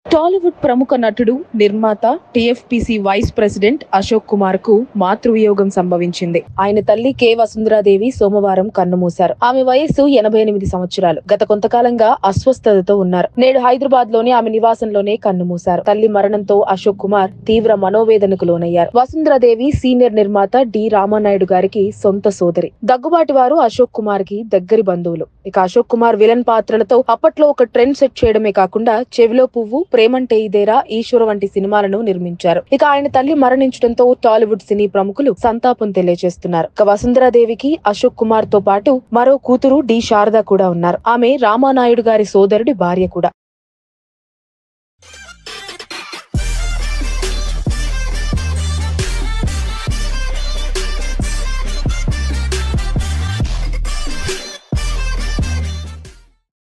టాలీవుడ్ ప్రముఖ నటుడు నిర్మాత TFPC vice president Ashok Kumar కు మాతృవియోగం సంభవించింది ఆయన తల్లి కె వసుంధరాదేవి సోమవారం కన్నుమూశారు ఆమె వయస్సు ఎనభై ఎనిమిది సంవత్సరాలు గత కొంతకాలంగా అస్వస్థతతో ఉన్నారు నేడు హైదరాబాద్ లోని ఆమె నివాసంలోనే కన్నుమూశారు తల్లి మరణంతో అశోక్ కుమార్ తీవ్ర మనోవేదనకు లోనయ్యారు వసుంధరాదేవి సీనియర్ నిర్మాత డి రామానాయుడు గారికి సొంత సోదరి దగ్గుబాటి వారు అశోక్ కుమార్ కి దగ్గరి బంధువులు ఇక అశోక్ కుమార్ విలన్ పాత్రలతో అప్పట్లో ఒక ట్రెండ్ సెట్ చేయడమే కాకుండా చెవిలో పువ్వు ప్రేమంటే ఇదేరా ఈశ్వర వంటి సినిమాలను నిర్మించారు ఇక ఆయన తల్లి మరణించడంతో టాలీవుడ్ సినీ ప్రముఖులు సంతాపం తెలియజేస్తున్నారు ఇక వసుంధరాదేవికి అశోక్ కుమార్ తో పాటు మరో కూతురు డి శారద కూడా ఉన్నారు ఆమె రామానాయుడు గారి సోదరుడి భార్య కూడా